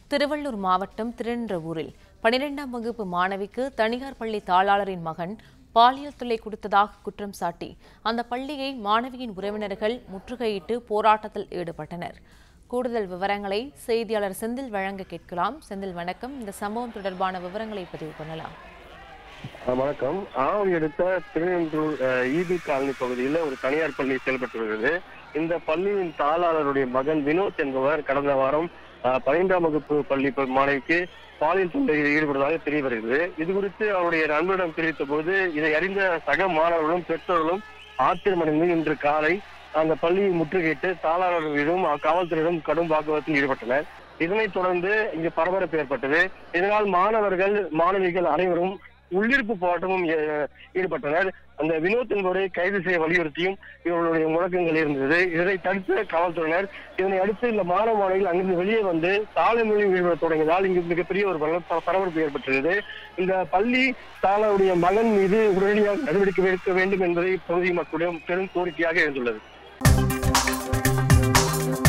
திருவள்ளூர் மாவட்டம் திருநின்றவூரில் பனிரெண்டாம் வகுப்பு மாணவிக்கு தனியார் பள்ளி தாளாளரின் மகன் பாலியல் தொல்லை கொடுத்ததாக குற்றம் சாட்டி அந்த பள்ளியை மாணவியின் உறவினர்கள் முற்றுகையிட்டு போராட்டத்தில் ஈடுபட்டனர் கூடுதல் விவரங்களை செய்தியாளர் செந்தில் வழங்க கேட்கலாம் செந்தில் வணக்கம் இந்த சம்பவம் தொடர்பான விவரங்களை பதிவு பண்ணலாம் அஹ் வணக்கம் ஆவணி அடுத்த திருநெந்தூர் இபி காலனி பகுதியில் ஒரு தனியார் பள்ளி செயல்பட்டு வருகிறது இந்த பள்ளியின் தாளாளருடைய மகன் வினோத் என்பவர் கடந்த வாரம் அஹ், பன்னிரெண்டாம் வகுப்பு பள்ளி ப- மாணவிக்கு பாலியல் தொல்லையில் ஈடுபடுவதாக தெரிய வருகிறது இது குறித்து அவருடைய நண்பரிடம் தெரிவித்த போது இதை அறிந்த சக மாணவர்களும் பெற்றோர்களும் ஆத்திரமடைந்து இன்று காலை அந்த பள்ளியை முற்றுகையிட்டு தாளாளர் மீதும் காவல்துறையிடம் கடும் வாக்குவாதத்தில் ஈடுபட்டனர் இதனைத் தொடர்ந்து இங்கு பரபரப்பு ஏற்பட்டது இதனால் மாணவர்கள் மாணவிகள் அனைவரும் உள்ளிருப்பு போராட்டமும் ஈ- ஈடுபட்டனர் அந்த வினோத் என்பவரை கைது செய்ய வலியுறுத்தியும் இவர்களுடைய முழக்கங்கள் இருந்தது இதனை தடுத்த காவல்துறையினர் இதனை அடுத்து இந்த மாணவ மாணவிகள் அங்கிருந்து வெளியே வந்து சாலை மொழியில் ஈடுபட தொடங்கியதால் இங்கு மிகப்பெரிய ஒரு பர- பர- பரபரப்பு ஏற்பட்டது இந்த பள்ளி தாளருடைய மகன் மீது உடனடியாக நடவடிக்கை எடுக்க வேண்டும் என்பதை பகுதி மக்களிடம் பெரும் கோரிக்கையாக இருந்துள்ளது